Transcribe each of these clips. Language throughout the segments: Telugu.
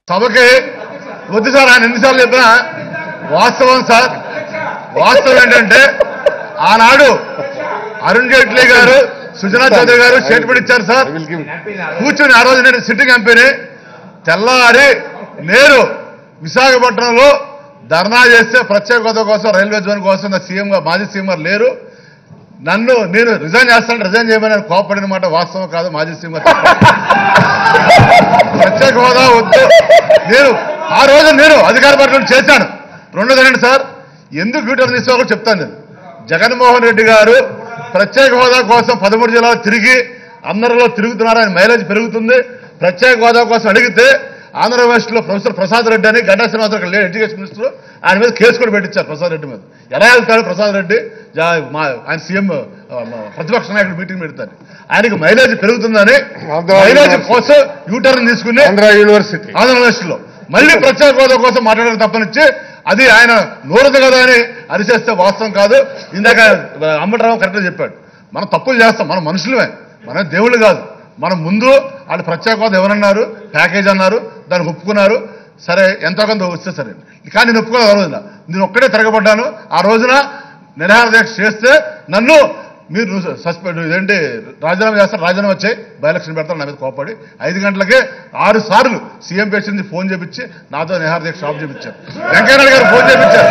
సభకి వద్దు సార్ ఆయన ఎన్నిసార్లు చెప్పినా వాస్తవం సార్ వాస్తవం ఏంటంటే ఆనాడు అరుణ్ జైట్లీ గారు సుజనా చౌదరి గారు స్టేట్మెంట్ ఇచ్చారు సార్ కూర్చొని ఆ రోజు నేను సిట్టింగ్ ఎంపీని తెల్లారి నేను విశాఖపట్నంలో ధర్నా చేస్తే ప్రత్యేక హోదా కోసం రైల్వే జోన్ కోసం నా సీఎం గా మాజీ సీఎం గారు లేరు నన్ను నేను రిజైన్ చేస్తాను రిజైన్ చేయమని నేను కోపడిన మాట వాస్తవం కాదు మాజీ సీఎం గారు చెప్పారు. ప్రత్యేక హోదా వద్దు నేను ఆ రోజు నేను అధికార పార్టీలో చేశాను రెండోదండి సార్ ఎందుకు ట్విట్టర్ తీసుకోవాలో చెప్తాను నేను జగన్మోహన్ రెడ్డి గారు ప్రత్యేక హోదా కోసం పదమూడు జిల్లాలు తిరిగి అందరిలో తిరుగుతున్నారు ఆయన మైలేజ్ పెరుగుతుంది ప్రత్యేక హోదా కోసం అడిగితే ఆంధ్రప్రదేశ్ లో ప్రొఫెసర్ ప్రసాద్ రెడ్డి అని గడ్డా శ్రీనివాసరావు లేడు ఎడ్యుకేషన్ మినిస్టర్ ఆయన మీద కేసు కూడా పెట్టించారు ప్రసాద్ రెడ్డి మీద ఎలా వెళ్తాడు ప్రసాద్ రెడ్డి జా- మా ఆయన సీఎం ఆ, మా ప్రతిపక్ష నాయకుడు మీటింగ్ పెడతారు ఆయనకి మైలేజ్ పెరుగుతుందని ఆంధ్ర మైలేజ్ యూనివర్సిటీ. కోసం యూటర్న్ తీసుకుని ఆంధ్ర యూనివర్సిటీ ఆంధ్రప్రదేశ్ లో మళ్ళీ ప్రత్యేక హోదా కోసం మాట్లాడడం తప్పనిచ్చి అది ఆయన నోరుది కదా అని అరిచేస్తే వాస్తవం కాదు ఇందాక అంబటరావు కరెక్ట్గా చెప్పాడు మనం తప్పులు చేస్తాం మనం మనుషులమే మనం దేవుళ్ళు కాదు మనం ముందు వాళ్ళు ప్రత్యేక హోదా ఎవరన్నారు ప్యాకేజ్ అన్నారు దాన్ని ఒప్పుకున్నారు సరే ఎంతో కొంత వస్తే సరే కానీ నేను ఒప్పుకోలేదు ఆ రోజున నేను ఒక్కడే తిరగబడ్డాను ఆ రోజున నిరాహార దీక్ష చేస్తే నన్ను మీరు సస్పెండ్ ఇదేంటి రాజీనామా చేస్తారు రాజీనామా వచ్చాయి బై ఎలక్షన్ పెడతారు నా మీద కోపడి ఐదు గంటలకే ఆరు సార్లు సీఎం పేషెంట్ ఫోన్ చేపించి నాతో నిహార దీక్ష షాప్ చేపించారు వెంకయ్యనాయుడు గారు ఫోన్ చేపించారు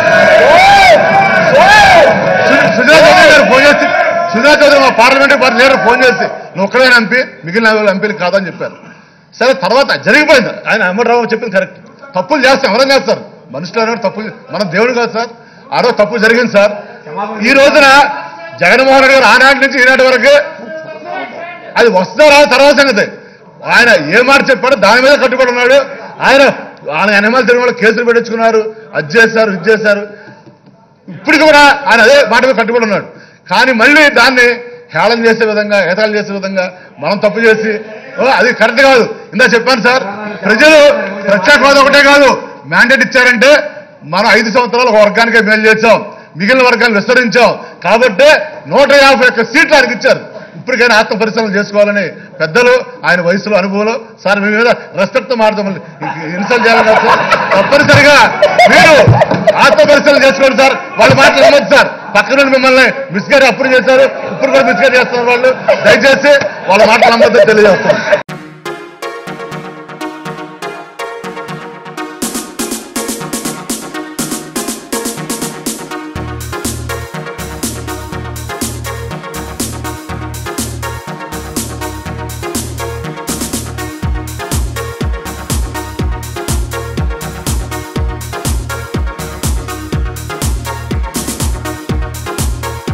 సు- సుజనా చౌదరి గారు ఫోన్ చేసి సుజనా చౌదరి మా పార్లమెంటరీ పార్టీ లీడర్ ఫోన్ చేసి నువ్వు ఒక్కడే ఎంపీ మిగిలిన వాళ్ళు ఎంపీలు కాదని చెప్పారు సరే తర్వాత జరిగిపోయింది ఆయన అమ్మరావు చెప్పింది కరెక్ట్ తప్పులు చేస్తాం ఎవరైనా చేస్తారు మనుషులు అనేవాడు తప్పులు మన దేవుడు కాదు సార్ ఆ రోజు తప్పు జరిగింది సార్ ఈ రోజున జగన్మోహన్ రెడ్డి గారు ఆనాటి నుంచి ఈనాటి వరకు అది వస్తుందో రాదు తర్వాత సంగతి ఆయన ఏ మాట చెప్పాడో దాని మీద కట్టుబడి ఉన్నాడు ఆయన ఆయన ఎనమల తిరిగి వాళ్ళు కేసులు పెట్టించుకున్నారు అది చేశారు ఇది చేశారు ఇప్పటికి కూడా ఆయన అదే మాట మీద కట్టుబడి ఉన్నాడు కానీ మళ్ళీ దాన్ని హేళన చేసే విధంగా ఏతాలు చేసే విధంగా మనం తప్పు చేసి ఓ అది కరెక్ట్ కాదు ఇందా చెప్పాను సార్ ప్రజలు ప్రత్యేక హోదా ఒకటే కాదు మ్యాండేట్ ఇచ్చారంటే మనం ఐదు సంవత్సరాలు ఒక వర్గానికే మేలు చేసాం మిగిలిన వర్గాన్ని విస్తరించాం కాబట్టి నూట యాభై ఒక్క సీట్లు ఆయనకి ఇచ్చారు ఇప్పటికైనా ఆత్మ పరిశీలన చేసుకోవాలని పెద్దలు ఆయన వయసులో అనుభవంలో సార్ మీ మీద రెస్పెక్ట్ మారుతాం ఇన్సల్ట్ చేయాలి కాదు సార్ తప్పనిసరిగా మీరు ఆత్మ పరిశీలన చేసుకోండి సార్ వాళ్ళ మాటలు నమ్మొద్దు సార్ పక్కన మిమ్మల్ని మిస్గారి అప్పుడు చేశారు ఇప్పుడు కూడా మిస్గారి చేస్తున్నారు వాళ్ళు దయచేసి వాళ్ళ మాటలు నమ్మొద్దు తెలియజేస్తారు